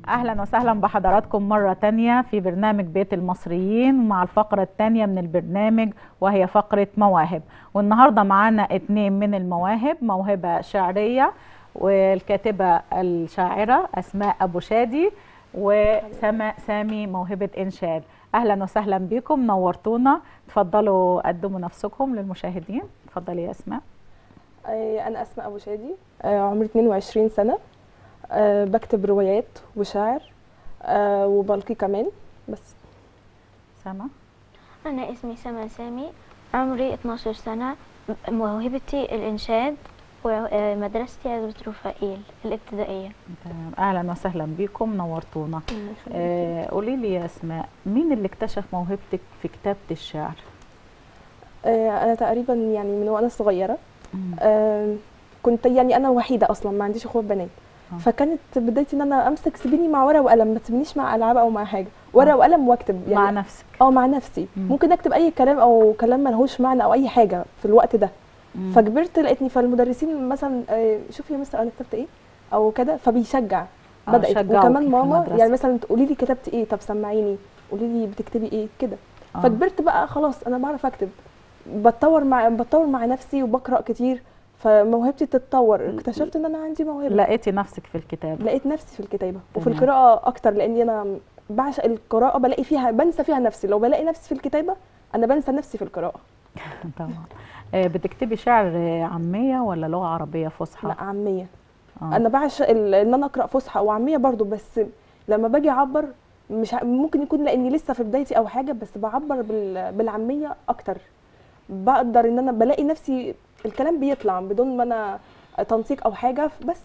اهلا وسهلا بحضراتكم مره تانية في برنامج بيت المصريين مع الفقره الثانيه من البرنامج وهي فقره مواهب والنهارده معانا اتنين من المواهب موهبه شعريه والكاتبه الشاعره اسماء ابو شادي وسماء سامي موهبه انشاد اهلا وسهلا بكم نورتونا تفضلوا قدموا نفسكم للمشاهدين اتفضلي يا اسماء آه، أنا أسماء أبو شادي آه، عمري 22 سنة آه، بكتب روايات وشعر آه، وبلقي كمان بس سما أنا اسمي سما سامي عمري 12 سنة موهبتي الإنشاد ومدرستي عزبة رفائيل الابتدائية تمام. اهلا وسهلا بكم نورتونا آه قولي لي يا اسماء مين اللي اكتشف موهبتك في كتابه الشعر آه، أنا تقريبا يعني من وأنا صغيرة آه، كنت يعني أنا وحيدة أصلا ما عنديش أخوات بنات آه. فكانت بدايتي ان انا امسك سيبيني مع ورقه وقلم ما تسيبنيش مع العاب او مع حاجه ورقه وقلم واكتب يعني مع نفسك اه مع نفسي مم. ممكن اكتب اي كلام او كلام ملهوش معنى او اي حاجه في الوقت ده مم. فكبرت لقيتني فالمدرسين مثلا آه، شوفي يا مستر انا كتبت ايه او كده فبيشجع آه، بدات شجعوكي وكمان في ماما المدرسة. يعني مثلا تقولي لي كتبت ايه طب سمعيني قولي لي بتكتبي ايه كده آه. فكبرت بقى خلاص انا بعرف اكتب بتطور مع بتطور مع نفسي وبقرا كتير فموهبتي تتطور اكتشفت ان انا عندي موهبه لقيتي نفسك في الكتاب لقيت نفسي في الكتابه وفي تمام. القراءه اكتر لاني انا بعشق القراءه بلاقي فيها بنسى فيها نفسي لو بلاقي نفسي في الكتابه انا بنسى نفسي في القراءه طبعا آه بتكتبي شعر آه، عاميه ولا لغه عربيه فصحى لا عاميه آه. انا بعشق ال- ان انا اقرا فصحى وعاميه برضو بس لما باجي اعبر مش ع- ممكن يكون لاني لسه في بدايتي او حاجه بس بعبر بال- بالعاميه اكتر بقدر ان انا بلاقي نفسي الكلام بيطلع بدون ما انا تنسيق او حاجه بس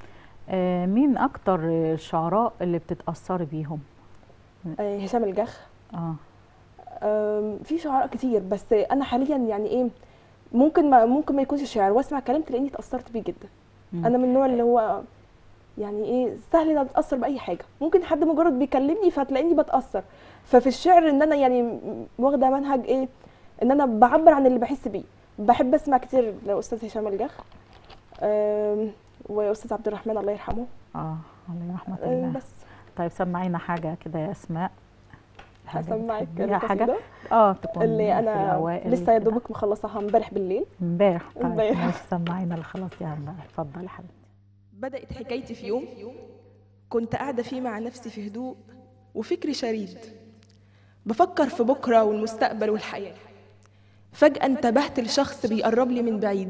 آه مين اكتر الشعراء اللي بتتاثري بيهم آه، هشام الجخ اه أم، في شعراء كتير بس انا حاليا يعني ايه ممكن ما ممكن ما يكونش شعر واسمع كلام تلاقيني اتاثرت بيه جدا مم. انا من النوع اللي هو يعني ايه سهل ان أنا اتاثر باي حاجه ممكن حد مجرد بيكلمني فتلاقيني بتاثر ففي الشعر ان انا يعني م- واخده منهج ايه ان انا بعبر عن اللي بحس بيه بحب اسمع كتير لاستاذ هشام الجخ أم، واستاذ عبد الرحمن الله يرحمه اه الله رحمه أم، الله بس طيب سمعينا حاجه كده يا اسماء حاجة هسمعك بتحبيها، حاجه القصيدة اه تكون اللي في انا الأوائل لسه يا كده. دوبك مخلصاها امبارح بالليل امبارح طيب امبارح. ماشي سمعينا خلاص يلا اتفضلي حبيبتي بدأت حكايتي في يوم كنت قاعدة فيه مع نفسي في هدوء وفكري شريد بفكر في بكرة والمستقبل والحياة فجأة انتبهت لشخص بيقرب لي من بعيد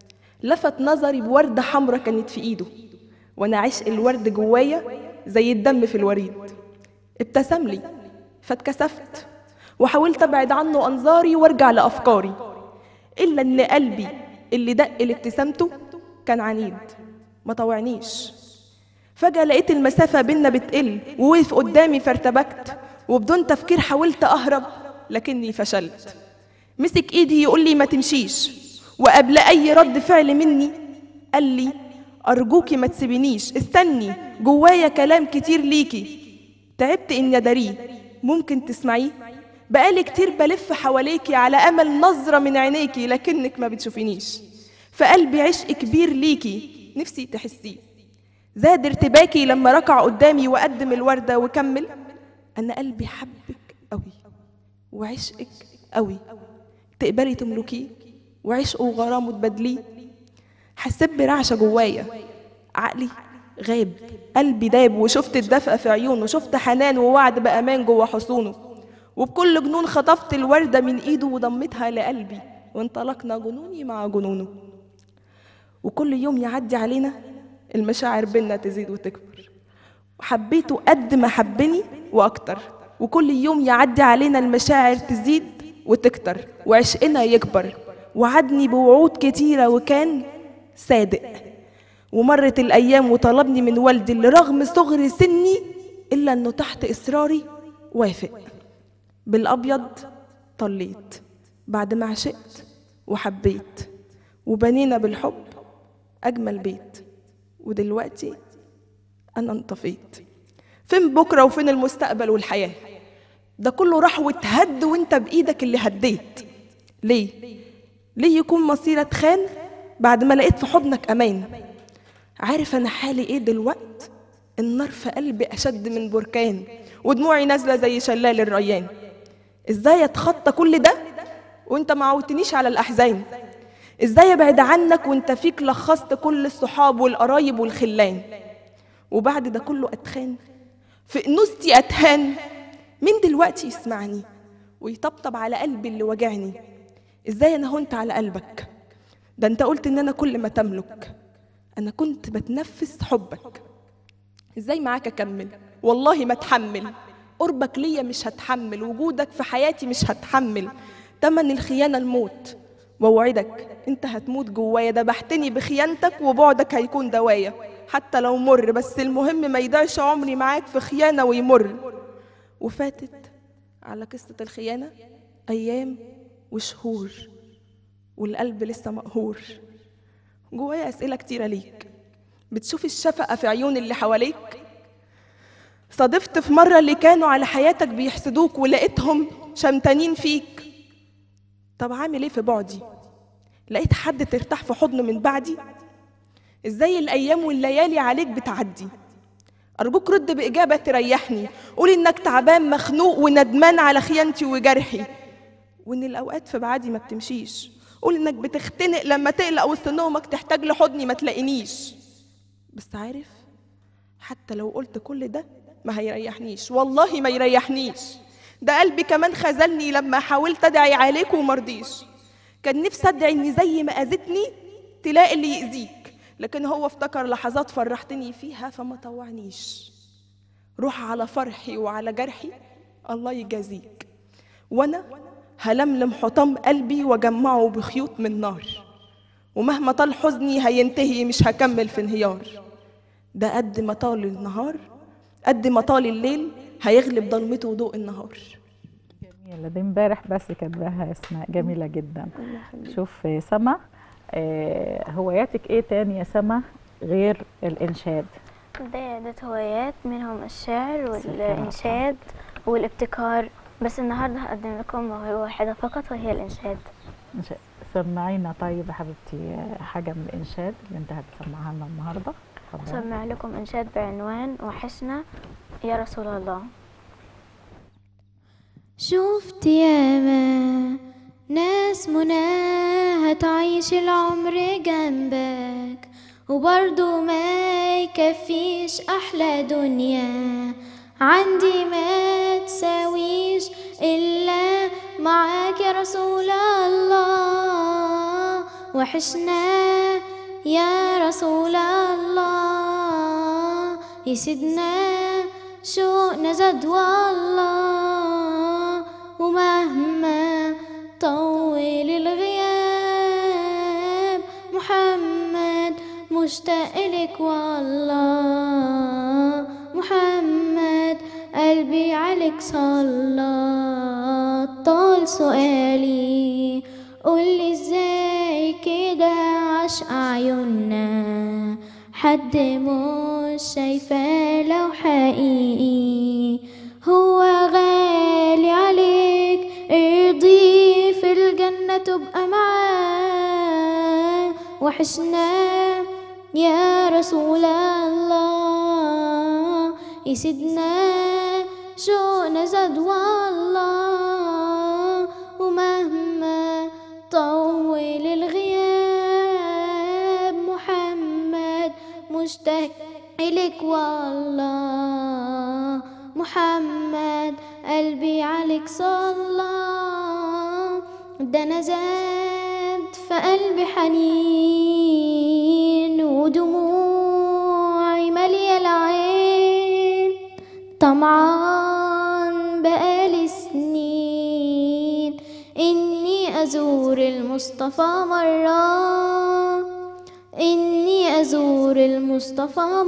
لفت نظري بوردة حمرا كانت في إيده وأنا عشق الورد جوايا زي الدم في الوريد ابتسم لي فاتكسفت وحاولت أبعد عنه أنظاري وأرجع لأفكاري إلا إن قلبي اللي دق لابتسامته كان عنيد ما طوعنيش فجأة لقيت المسافة بينا بتقل ووقف قدامي فارتبكت وبدون تفكير حاولت أهرب لكني فشلت مسك إيدي يقول لي ما تمشيش وقبل أي رد فعل مني قال لي أرجوكي ما تسيبينيش استني جوايا كلام كتير ليكي تعبت إني أداريه ممكن تسمعيه بقالي كتير بلف حواليكي على أمل نظرة من عينيكي لكنك ما بتشوفينيش في قلبي عشق كبير ليكي نفسي تحسيه زاد ارتباكي لما ركع قدامي وقدم الوردة وكمل أنا قلبي حبك قوي وعشقك قوي تقبلي تملكيه وعشقه وغرامه تبادليه حسيت برعشة جوايا عقلي غاب قلبي داب وشفت الدفء في عيونه شفت حنان ووعد بأمان جوا حصونه وبكل جنون خطفت الوردة من إيده وضمتها لقلبي وانطلقنا جنوني مع جنونه وكل يوم يعدي علينا المشاعر بينا تزيد وتكبر وحبيته قد ما حبني وأكتر وكل يوم يعدي علينا المشاعر تزيد وتكتر وعشقنا يكبر وعدني بوعود كتيرة وكان صادق ومرت الأيام وطلبني من والدي اللي رغم صغر سني إلا أنه تحت إصراري وافق بالأبيض طليت بعد ما عشقت وحبيت وبنينا بالحب أجمل بيت ودلوقتي أنا انطفيت فين بكرة وفين المستقبل والحياة ده كله راح واتهد وانت بإيدك اللي هديت ليه؟ ليه يكون مصيرك خان بعد ما لقيت في حضنك أمان عارف أنا حالي إيه دلوقت النار في قلبي أشد من بركان ودموعي نازلة زي شلال الريان إزاي أتخطى كل ده وأنت ما عودتنيش على الأحزان إزاي أبعد عنك وأنت فيك لخصت كل الصحاب والقرايب والخلان وبعد ده كله أتخان في أنوثتي أتهان مين دلوقتي يسمعني ويطبطب على قلبي اللي وجعني إزاي أنا هنت على قلبك ده أنت قلت إن أنا كل ما تملك أنا كنت بتنفس حبك ازاي معاك اكمل والله ما اتحمل قربك ليا مش هتحمل وجودك في حياتي مش هتحمل تمن الخيانه الموت واوعدك انت هتموت جوايا دبحتني بخيانتك وبعدك هيكون دوايا حتى لو مر بس المهم ما يضيعش عمري معاك في خيانه ويمر وفاتت على قصه الخيانه ايام وشهور والقلب لسه مقهور جوايا اسئله كتيره ليك بتشوف الشفقة في عيون اللي حواليك صادفت في مرة اللي كانوا على حياتك بيحسدوك ولقيتهم شمتانين فيك طب عامل ايه في بعدي لقيت حد ترتاح في حضنه من بعدي ازاي الايام والليالي عليك بتعدي ارجوك رد باجابه تريحني قول انك تعبان مخنوق وندمان على خيانتي وجرحي وان الاوقات في بعادي ما بتمشيش قول انك بتختنق لما تقلق وسط نومك تحتاج لحضني ما تلاقينيش بس عارف حتى لو قلت كل ده ما هيريحنيش والله ما يريحنيش ده قلبي كمان خذلني لما حاولت ادعي عليك ومرضيش كان نفسي ادعي اني زي ما اذيتني تلاقي اللي يأذيك لكن هو افتكر لحظات فرحتني فيها فما طوعنيش روح على فرحي وعلى جرحي الله يجازيك وانا هلملم حطام قلبي واجمعه بخيوط من نار ومهما طال حزني هينتهي مش هكمل في انهيار ده قد ما طال النهار قد ما طال الليل هيغلب ضلمته ضوء النهار جميلة دي امبارح بس كاتباها اسماء جميلة جدا شوف سما آه، هواياتك ايه تاني يا سما غير الانشاد دي عدة هوايات منهم الشعر والإنشاد والابتكار بس النهاردة هقدم لكم موهبة واحدة فقط وهي الإنشاد إنشاء. سمعينا طيب يا حبيبتي آه، حاجة من الانشاد اللي انت هتسمعها لنا النهارده اتفضلي. أسمع لكم إنشاد بعنوان وحشنا يا رسول الله شفت ياما ناس مناها تعيش العمر جنبك وبرضو ما يكفيش أحلى دنيا عندي ما تساويش إلا معاك يا رسول الله وحشنا يا رسول الله يا سيدنا شوقنا زاد والله ومهما طول الغياب محمد مشتاق لك والله محمد قلبي عليك صلى طال سؤالي قولي ازاي كده عشق عيوننا حد مش شايفاه لو حقيقي هو غالي عليك ارضي في الجنة تبقى معاه وحشنا يا رسول الله يا سيدنا شوقنا زاد والله ومهما طول الغياب محمد مشتاق إليك والله محمد قلبي عليك صلى ده أنا زاد في قلبي حنين ودموعي مالية العين طمعان بقالي سنين إني أزور المصطفى مرة إني أزور المصطفى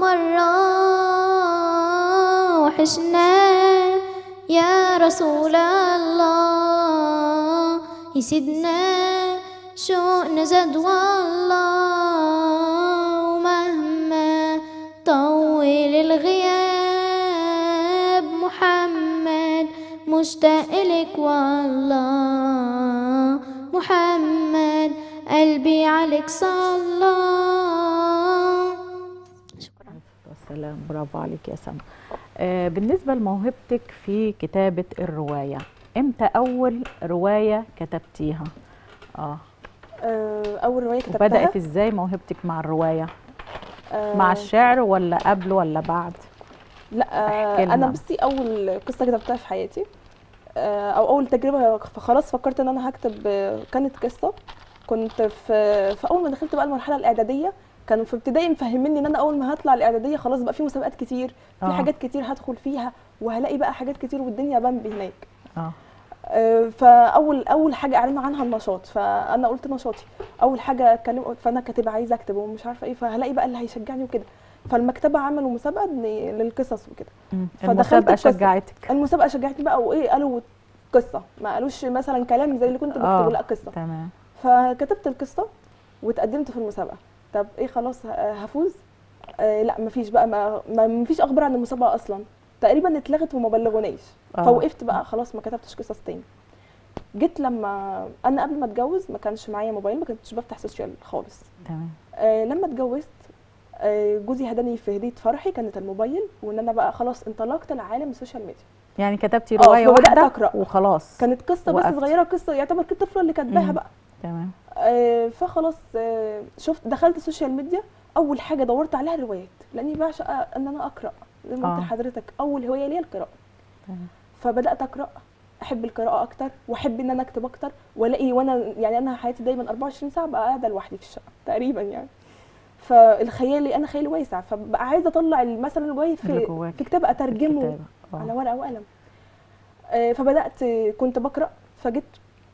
مرة وحشنا يا رسول الله يا سيدنا شوقنا زاد والله ومهما طول الغياب محمد مشتاق لك والله محمد قلبي عليك صلى والسلام سلام برافو عليك يا سما آه بالنسبة لموهبتك في كتابة الرواية امتى أول رواية كتبتيها؟ اه آه، اول روايه كتبتها وبدأت ازاي موهبتك مع الرواية؟ آه، مع الشعر ولا قبل ولا بعد؟ لا احكي آه، لنا. انا بصي اول قصه كتبتها في حياتي آه، او اول تجربه فخلاص فكرت ان انا هكتب آه، كانت قصه كنت في في اول ما دخلت بقى المرحله الاعداديه كانوا في ابتدائي مفهميني ان انا اول ما هطلع الاعداديه خلاص بقى في مسابقات كتير في آه. حاجات كتير هدخل فيها وهلاقي بقى حاجات كتير والدنيا بامبي هناك اه آه، فاول اول حاجه اعلنوا عنها النشاط فانا قلت نشاطي اول حاجه اتكلم فانا كاتبه عايزه اكتب ومش عارفه ايه فهلاقي بقى اللي هيشجعني وكده فالمكتبه عملوا مسابقه إن- للقصص وكده مم. فدخلت المسابقة القصة. شجعتك المسابقه شجعتني بقى وايه قالوا قصه ما قالوش مثلا كلام زي اللي كنت بكتبه آه. لا قصه تمام فكتبت القصه واتقدمت في المسابقه طب ايه خلاص ه- هفوز آه لا مفيش بقى ما ما- مفيش اخبار عن المسابقه اصلا تقريبا اتلغت وما بلغوناش آه. فوقفت بقى خلاص ما كتبتش قصص تاني جيت لما انا قبل ما اتجوز ما كانش معايا موبايل ما كنتش بفتح سوشيال خالص تمام آه لما اتجوزت آه جوزي هداني في هديه فرحي كانت الموبايل وان انا بقى خلاص انطلقت لعالم السوشيال ميديا يعني كتبتي آه، رواية فبدأت واحدة أقرأ. وخلاص كانت قصه بس وقفت. صغيره قصه يعتبر كنت الطفله اللي كاتباها مم. بقى تمام آه، فخلاص آه، شفت دخلت السوشيال ميديا اول حاجه دورت عليها الروايات لاني بعشق ان انا اقرا زي ما آه. قلت لحضرتك اول هوايه ليا القراءه تمام. فبدات اقرا احب القراءه اكتر واحب ان انا اكتب اكتر والاقي وانا يعني انا حياتي دايما 24 ساعه بقى قاعده لوحدي في الشقه تقريبا يعني فالخيالي انا خيالي واسع فبقى عايزه اطلع مثلا الروايه اللي في جواك. في كتاب اترجمه الكتابة. آه. على ورقه وقلم آه، فبدات آه، كنت بقرا فجيت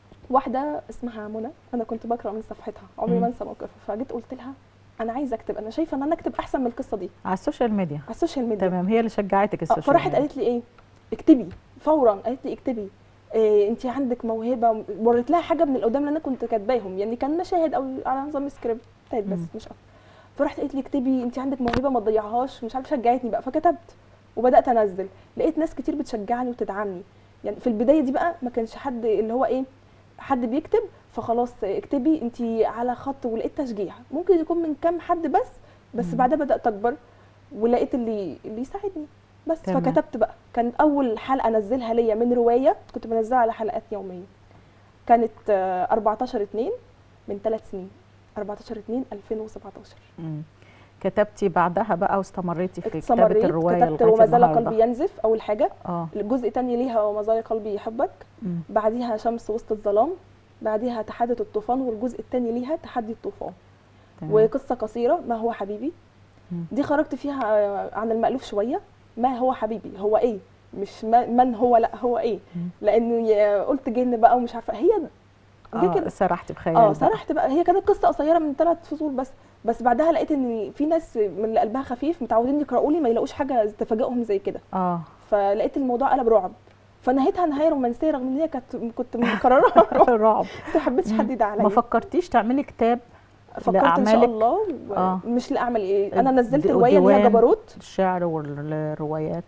واحده اسمها منى انا كنت بقرا من صفحتها عمري مم. ما انسى موقفها فجيت قلت لها انا عايزه اكتب انا شايفه ان انا اكتب احسن من القصه دي على السوشيال ميديا على السوشيال ميديا تمام هي اللي شجعتك آه، السوشيال فراحت ميديا قالت لي ايه اكتبي فورا قالت لي اكتبي إيه انت عندك موهبه وريت لها حاجه من القدام اللي انا كنت كاتباهم يعني كان مشاهد او على نظام سكريبت بس مم. مش اكتر فرحت قالت لي اكتبي انت عندك موهبه ما تضيعهاش مش عارفه شجعتني بقى فكتبت وبدات انزل لقيت ناس كتير بتشجعني وتدعمني يعني في البدايه دي بقى ما كانش حد اللي هو ايه حد بيكتب فخلاص اكتبي انت على خط ولقيت تشجيع ممكن يكون من كام حد بس بس مم. بعدها بدات اكبر ولقيت اللي اللي يساعدني بس تمام. فكتبت بقى كان اول حلقه انزلها ليا من روايه كنت بنزلها على حلقات يوميه كانت آه، 14 2 من ثلاث سنين 14 2 2017 مم. كتبتي بعدها بقى واستمريتي في كتابة استمريت الرواية كتبت لغاية وما زال النهاردة قلبي ينزف اول حاجه اه الجزء الثاني ليها وما زال قلبي يحبك مم. بعديها شمس وسط الظلام بعديها تحدي الطوفان والجزء الثاني ليها تحدي الطوفان تمام. وقصه قصيره ما هو حبيبي مم. دي خرجت فيها آه، عن المألوف شويه ما هو حبيبي هو ايه مش ما من هو لا هو ايه مم. لانه يا- قلت جن بقى ومش عارفه هي دي اه كده سرحت بخيال اه بقى. سرحت بقى هي كانت قصه قصيره من ثلاث فصول بس بس بعدها لقيت ان في ناس من اللي قلبها خفيف متعودين يقراوا لي ما يلاقوش حاجه تفاجئهم زي كده اه فلقيت الموضوع قلب رعب فنهيتها نهايه رومانسيه رغم ان هي كانت كنت مقررها رعب رعب بس ما حبيتش حد يدعي ما عليا فكرتيش تعملي كتاب فكرت ان شاء لأعمالك؟ الله و... آه. مش لاعمل ايه انا نزلت الد- روايه اللي هي والديوان. جبروت الشعر والروايات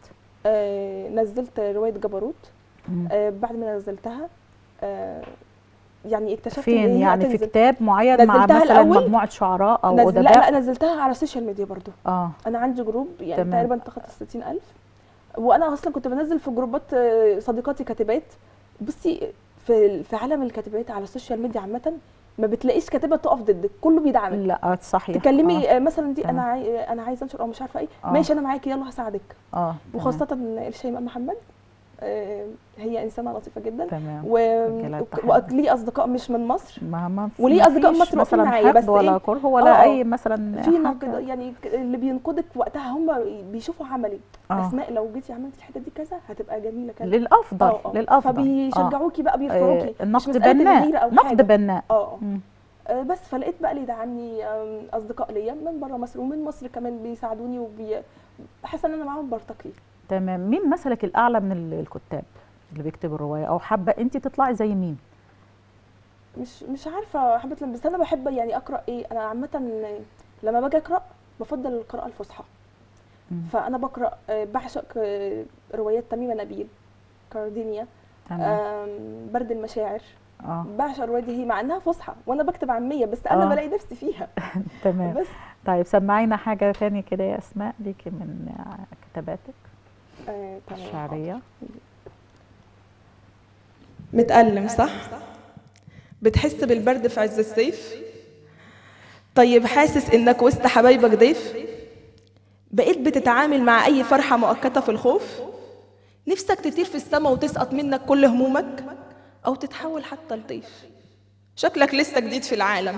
آه نزلت روايه جبروت مم. آه بعد ما نزلتها آه يعني اكتشفت ان فين هي يعني في هتنزل. كتاب معين مع نزلتها مثلا الأول. مجموعة شعراء او نزل... لا ادباء لا نزلتها على السوشيال ميديا برضو اه انا عندي جروب يعني تمام. تقريبا تخطى 60000 وانا اصلا كنت بنزل في جروبات آه، صديقاتي كاتبات بصي في في عالم الكاتبات على السوشيال ميديا عامه ما بتلاقيش كاتبه تقف ضدك كله بيدعمك لا صحيح تكلمي اه, آه. مثلا دي تمام. انا عاي... آه، انا عايزه انشر او مش عارفه ايه آه. ماشي انا معاكي يلا هساعدك آه. تمام. وخاصه الشيماء محمد آه، هي انسانه لطيفه جدا تمام و... رجالة تحية. ولي اصدقاء مش من مصر ما ما في- وليه ما أصدقاء فيش مصر واقفين مثلا معايا، حقد بس ولا إيه؟ كره ولا آه، اي مثلا في حاجة. ناقد يعني ك- اللي بينقدك وقتها هم بيشوفوا عملي آه. اسماء لو جيتي عملتي الحته دي كذا هتبقى جميله كذا للافضل آه، آه. للافضل فبيشجعوكي بقى آه. بيرفعوكي آه. النقد مش مسألة بناء الغيرة أو نقد حاجة. بناء اه مم. آه، بس فلقيت بقى اللي يدعمني آم، اصدقاء ليا من بره مصر ومن مصر كمان بيساعدوني وبي حاسه ان انا معاهم برتقي تمام مين مثلك الاعلى من ال- الكتاب اللي بيكتبوا الروايه او حابه انت تطلعي زي مين مش مش عارفه حبيت بس انا بحب يعني اقرا ايه انا عامه لما باجي اقرا بفضل القراءه الفصحى مم. فانا بقرا آه، بعشق آه، روايات تميمه نبيل كاردينيا تمام آم، برد المشاعر اه بعشق الروايه دي هي مع انها فصحى وانا بكتب عاميه بس انا آه. بلاقي نفسي فيها تمام بس طيب سمعينا حاجة تاني كده يا أسماء ليكي من آه، كتاباتك آه تمام الشعرية متألم صح؟ بتحس بالبرد في عز الصيف؟ طيب حاسس إنك وسط حبايبك ضيف؟ بقيت بتتعامل مع أي فرحة مؤقتة في الخوف؟ نفسك تطير في السما وتسقط منك كل همومك؟ أو تتحول حتى لطيف؟ شكلك لسه جديد في العالم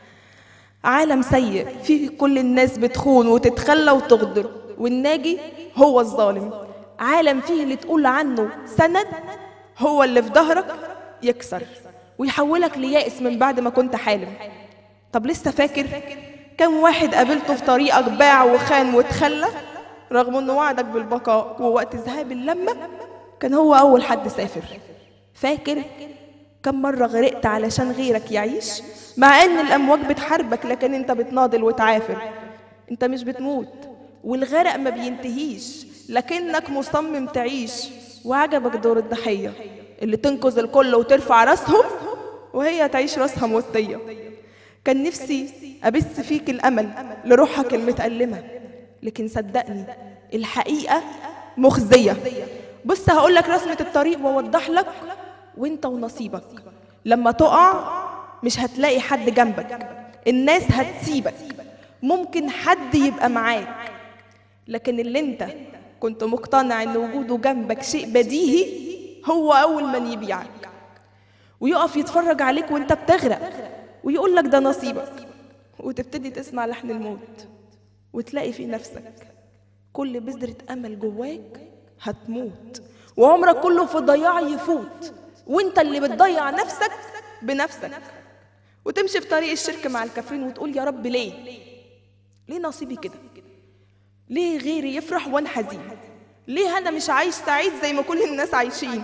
عالم سيء فيه كل الناس بتخون وتتخلى وتغدر والناجي هو الظالم عالم فيه اللي تقول عنه سند هو اللي في ظهرك يكسر ويحولك ليائس من بعد ما كنت حالم طب لسه فاكر كم واحد قابلته في طريقك باع وخان وتخلى رغم انه وعدك بالبقاء ووقت ذهاب اللمة كان هو أول حد سافر فاكر كم مرة غرقت علشان غيرك يعيش مع ان الامواج بتحاربك لكن انت بتناضل وتعافر انت مش بتموت والغرق ما بينتهيش لكنك مصمم تعيش وعجبك دور الضحية اللي تنقذ الكل وترفع راسهم وهي تعيش راسها موطية كان نفسي أبث فيك الأمل لروحك المتألمة لكن صدقني الحقيقة مخزية بص هقولك رسمة الطريق وأوضح لك وانت ونصيبك لما تقع مش هتلاقي حد جنبك الناس هتسيبك ممكن حد يبقى معاك لكن اللي انت كنت مقتنع ان وجوده جنبك شيء بديهي هو اول من يبيعك ويقف يتفرج عليك وانت بتغرق ويقول لك ده نصيبك وتبتدي تسمع لحن الموت وتلاقي في نفسك كل بذرة أمل جواك هتموت وعمرك كله في ضياع يفوت وانت اللي بتضيع نفسك بنفسك وتمشي في طريق الشرك مع الكافرين وتقول يا رب ليه ليه نصيبي كده ليه غيري يفرح وانا حزين ليه انا مش عايش سعيد زي ما كل الناس عايشين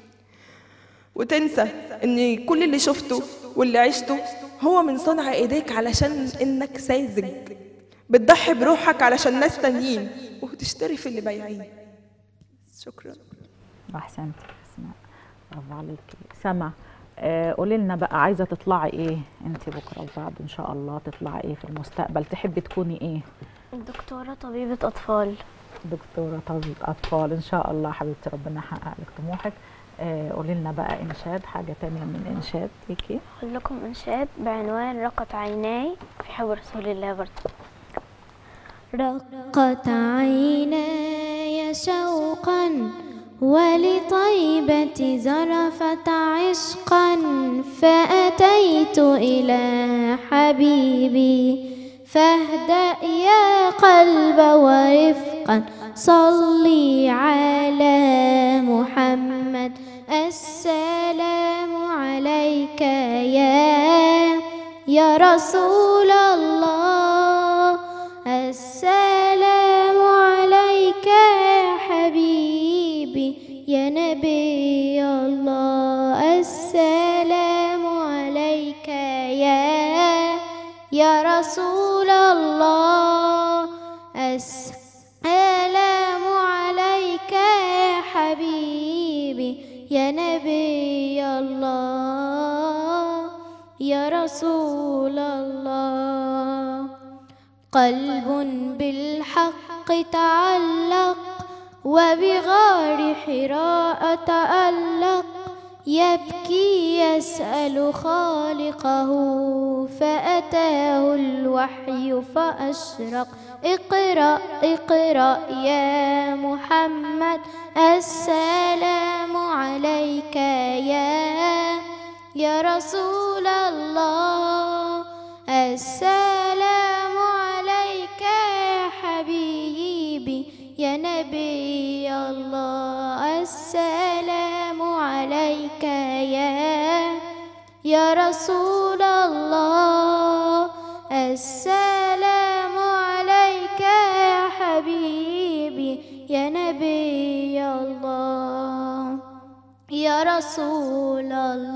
وتنسى ان كل اللي شفته واللي عشته هو من صنع ايديك علشان انك ساذج بتضحي بروحك علشان ناس تانيين وتشتري في اللي بايعين شكرا أحسنتي يا أسماء برافو عليكي سما آه قولي لنا بقى عايزة تطلعي إيه أنت بكرة وبعد إن شاء الله تطلعي إيه في المستقبل تحبي تكوني إيه دكتورة طبيبة أطفال دكتورة طبيب أطفال إن شاء الله حبيبتي ربنا يحقق لك طموحك آه قولي لنا بقى إنشاد حاجة تانية من الإنشاد ليكي أقول لكم إنشاد بعنوان رقت عيناي في حب رسول الله برضه رقت عيناي شوقا ولطيبة زرفت عشقا فأتيت إلى حبيبي فاهدأ يا قلب ورفقا صلي على محمد السلام عليك يا يا رسول الله السلام عليك يا حبيبي يا نبي الله السلام عليك يا يا رسول الله السلام عليك يا حبيبي يا نبي الله يا رسول الله قلب بالحق تعلق وبغار حراء تألق يبكي يسأل خالقه فأتاه الوحي فأشرق اقرأ اقرأ يا محمد السلام عليك يا يا رسول الله السلام عليك يا حبيبي يا نبي الله السلام عليك يا يا رسول الله السلام عليك يا حبيبي يا نبي الله يا رسول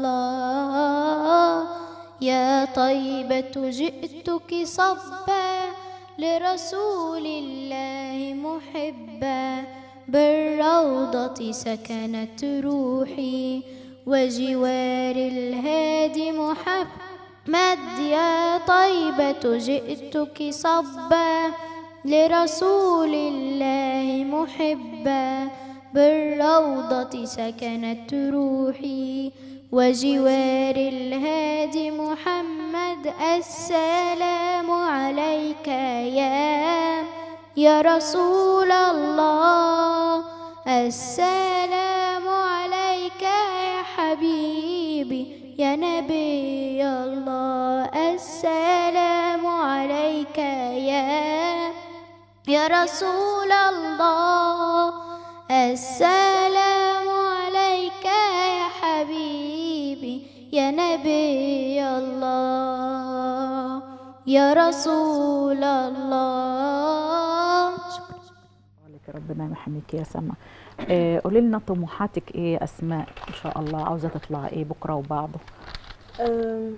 الله يا طيبة جئتك صبا لرسول الله محبا بالروضة سكنت روحي وجوار الهادي محمد يا طيبة جئتك صبا لرسول الله محبا بالروضة سكنت روحي وجوار الهادي محمد السلام عليك يا يا رسول الله السلام عليك يا حبيبي يا نبي الله السلام عليك يا يا رسول الله السلام عليك يا حبيبي يا نبي الله يا رسول الله عليك ربنا يحميك يا سما آه، قولي لنا طموحاتك ايه يا اسماء ان شاء الله عاوزه تطلع ايه بكره وبعده أم،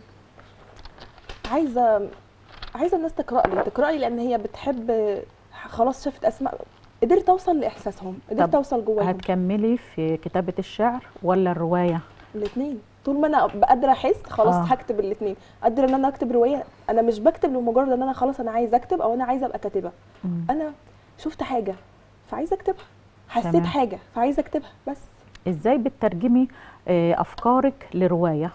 عايزه عايزه الناس تقرا لي تقرا لي لان هي بتحب خلاص شافت اسماء قدرت اوصل لاحساسهم قدرت طب اوصل جواهم هتكملي في كتابه الشعر ولا الروايه الاثنين طول ما انا قادره احس خلاص آه. آه. هكتب الاثنين قادره ان انا اكتب روايه انا مش بكتب لمجرد ان انا خلاص انا عايزه اكتب او انا عايزه ابقى كاتبه مم. انا شفت حاجه فعايزه اكتبها حسيت تمام. حاجه فعايزه اكتبها بس ازاي بتترجمي آه، افكارك لروايه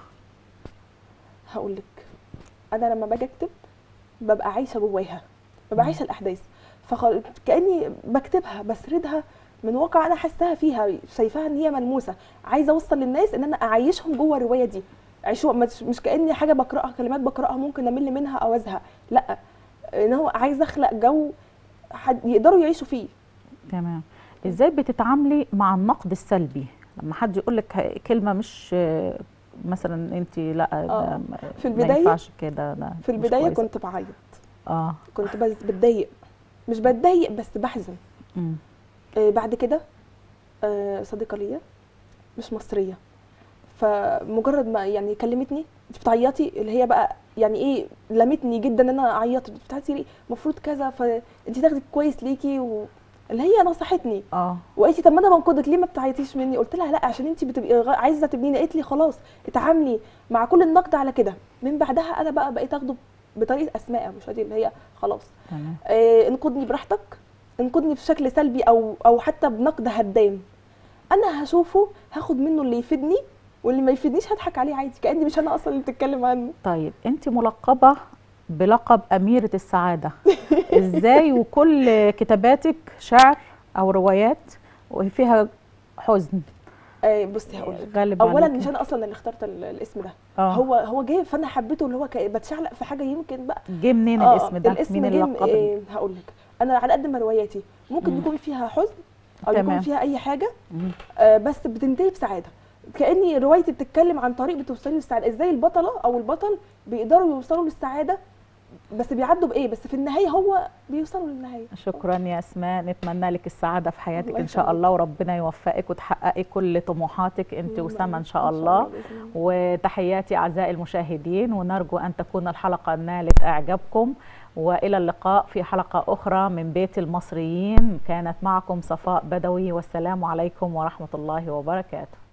هقول لك انا لما باجي اكتب ببقى عايشه جواها ببقى عايشه الاحداث فكاني بكتبها بسردها من واقع انا حاساها فيها شايفاها ان هي ملموسه عايزه اوصل للناس ان انا اعيشهم جوه الروايه دي عيشوا مش, مش كاني حاجه بقراها كلمات بقراها ممكن امل منها او ازهق لا ان هو عايزه اخلق جو حد يقدروا يعيشوا فيه تمام ازاي بتتعاملي مع النقد السلبي لما حد يقول لك كلمه مش آه، مثلا انت لا ده آه. ما- في ما البداية- ينفعش كده ده في مش البدايه كويس. كنت بعيط اه كنت بس بتضايق مش بتضايق بس بحزن مم. آه، بعد كده آه، صديقه ليا مش مصريه فمجرد ما يعني كلمتني انت بتعيطي اللي هي بقى يعني ايه لمتني جدا ان انا عيطت بتاعتي لي المفروض كذا فانت تاخدي كويس ليكي و... اللي هي نصحتني اه وقالت لي طب ما انا بنقدك ليه ما بتعيطيش مني قلت لها لا عشان انت بتبقي غ- عايزه تبنيني قالت لي خلاص اتعاملي مع كل النقد على كده من بعدها انا بقى بقيت اخده بطريقه اسماء مش هذه اللي هي خلاص تمام آه، انقدني براحتك انقدني بشكل سلبي او او حتى بنقد هدام انا هشوفه هاخد منه اللي يفيدني واللي ما يفيدنيش هضحك عليه عادي كاني مش انا اصلا اللي بتتكلم عنه طيب انت ملقبه بلقب اميره السعاده ازاي وكل كتاباتك شعر او روايات وفيها حزن آه بصي هقول لك غالب اولا عليكي. مش انا اصلا اللي اخترت ال- الاسم ده اه هو هو جه فانا حبيته اللي هو ك- بتشعلق في حاجه يمكن بقى جه منين آه، الاسم ده الاسم مين جه اللي م- لقبك آه هقول لك انا على قد ما رواياتي ممكن مم. يكون فيها حزن او تمام. يكون فيها اي حاجه مم. آه، بس بتنتهي بسعاده كاني روايتي بتتكلم عن طريق بتوصلي للسعاده ازاي البطله او البطل بيقدروا يوصلوا للسعاده بس بيعدوا بايه بس في النهايه هو بيوصلوا للنهايه شكرا يا اسماء نتمنى لك السعاده في حياتك الله ان شاء يخليك. الله وربنا يوفقك وتحققي كل طموحاتك انت اللهم وسام آمين. ان شاء الله بإذن الله. وتحياتي اعزائي المشاهدين ونرجو ان تكون الحلقه نالت اعجابكم والى اللقاء في حلقه اخرى من بيت المصريين كانت معكم صفاء بدوي والسلام عليكم ورحمه الله وبركاته